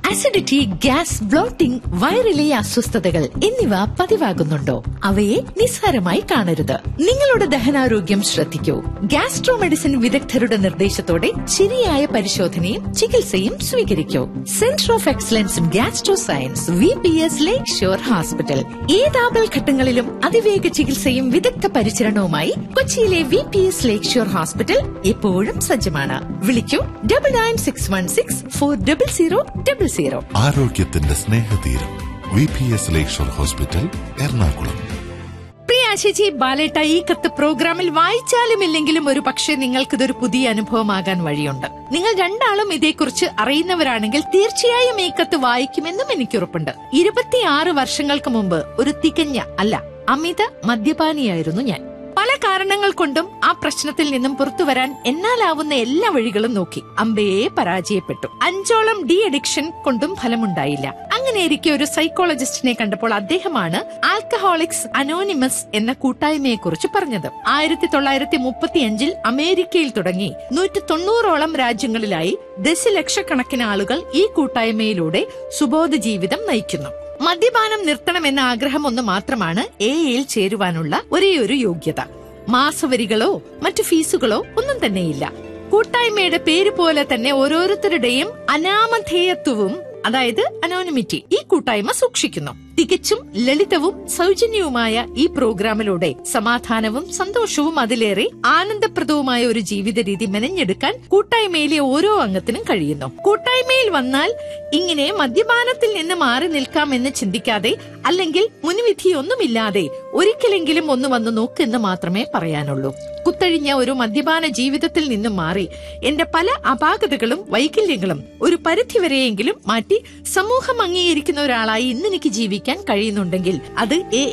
acidity gas blotting വയറിലെ അസ്വസ്ഥതകൾ എന്നിവ പതിവാകുന്നുണ്ടോ അവയെ നിസ്സാരമായി കാണരുത് നിങ്ങളുടെ ദഹനാരോഗ്യം ശ്രദ്ധിക്കൂ ഗ്യാസ്ട്രോ മെഡിസിൻ വിദഗ്ധരുടെ നിർദ്ദേശത്തോടെ ശരിയായ പരിശോധനയും ചികിത്സയും സ്വീകരിക്കൂ centre of excellence in gastro science V P S lake shore hospital ഏതാപൽ ഘട്ടങ്ങളിലും അതിവേഗ ചികിത്സയും വിദഗ്ധ പരിചരണവുമായി കൊച്ചിയിലെ V P S lake shore hospital എപ്പോഴും സജ്ജമാണ് വിളിക്കൂ double nine six one six four double zero double zero ആരോഗ്യത്തിന്റെ സ്നേഹതീരം V P S lakeshore hospital Ernakulam പ്രിയ ചേച്ചി ബാലേട്ട ഈ കത്ത് പ്രോഗ്രാമിൽ വായിച്ചാലും ഇല്ലെങ്കിലും ഒരു പക്ഷേ നിങ്ങൾക്കിതൊരു പുതിയ അനുഭവമാകാൻ വഴിയുണ്ട് നിങ്ങൾ രണ്ടാളും ഇതേക്കുറിച്ച് അറിയുന്നവരാണെങ്കിൽ തീർച്ചയായും ഈ കത്ത് വായിക്കുമെന്നും എനിക്കുറപ്പുണ്ട് ഇരുപത്തിയാറ് വർഷങ്ങൾക്ക് മുമ്പ് ഒരു തികഞ്ഞ അല്ല അമിത മദ്യപാനിയായിരുന്നു ഞാൻ പല കാരണങ്ങൾ കൊണ്ടും ആ പ്രശ്നത്തിൽ നിന്നും പുറത്തു വരാൻ എന്നാലാവുന്ന എല്ലാ വഴികളും നോക്കി അമ്പയെ പരാജയപ്പെട്ടു അഞ്ചോളം ഡി അഡിക്ഷൻ കൊണ്ടും ഫലമുണ്ടായില്ല അങ്ങനെയിരിക്കെ ഒരു സൈക്കോളജിസ്റ്റിനെ കണ്ടപ്പോൾ അദ്ദേഹമാണ് ആൽക്കഹോളിക്സ് അനോണിമസ് എന്ന കൂട്ടായ്മയെ കുറിച്ച് പറഞ്ഞത് ആയിരത്തി തൊള്ളായിരത്തി മുപ്പത്തിയഞ്ചിൽ അമേരിക്കയിൽ തുടങ്ങി നൂറ്റി തൊണ്ണൂറോളം രാജ്യങ്ങളിലായി ദശലക്ഷക്കണക്കിന് ആളുകൾ ഈ കൂട്ടായ്മയിലൂടെ സുബോധ ജീവിതം നയിക്കുന്നു മദ്യപാനം നിർത്തണമെന്ന ആഗ്രഹം ഒന്ന് മാത്രമാണ് എയിൽ ചേരുവാനുള്ള ഒരേയൊരു യോഗ്യത മാസവരികളോ മറ്റു ഫീസുകളോ ഒന്നും തന്നെയില്ല കൂട്ടായ്മയുടെ പേര് പോലെ തന്നെ ഓരോരുത്തരുടെയും അനാമധേയത്വവും അതായത് അനോണിമിറ്റി ഈ കൂട്ടായ്മ സൂക്ഷിക്കുന്നു തികച്ചും ലളിതവും സൗജന്യവുമായ ഈ പ്രോഗ്രാമിലൂടെ സമാധാനവും സന്തോഷവും അതിലേറെ ആനന്ദപ്രദവുമായ ഒരു ജീവിത രീതി മെനഞ്ഞെടുക്കാൻ കൂട്ടായ്മയിലെ ഓരോ അംഗത്തിനും കഴിയുന്നു കൂട്ടായ്മയിൽ വന്നാൽ ഇങ്ങനെ മദ്യപാനത്തിൽ നിന്ന് മാറി നിൽക്കാമെന്ന് ചിന്തിക്കാതെ അല്ലെങ്കിൽ മുൻവിധിയൊന്നുമില്ലാതെ ഒരിക്കലെങ്കിലും ഒന്ന് വന്ന് നോക്കെന്ന് മാത്രമേ പറയാനുള്ളൂ കുത്തഴിഞ്ഞ ഒരു മദ്യപാന ജീവിതത്തിൽ നിന്നും മാറി എന്റെ പല അപാകതകളും വൈകല്യങ്ങളും ഒരു പരിധിവരെയെങ്കിലും മാറ്റി സമൂഹം അംഗീകരിക്കുന്ന ഒരാളായി ഇന്ന് എനിക്ക് ജീവിക്കാൻ കഴിയുന്നുണ്ടെങ്കിൽ അത് എ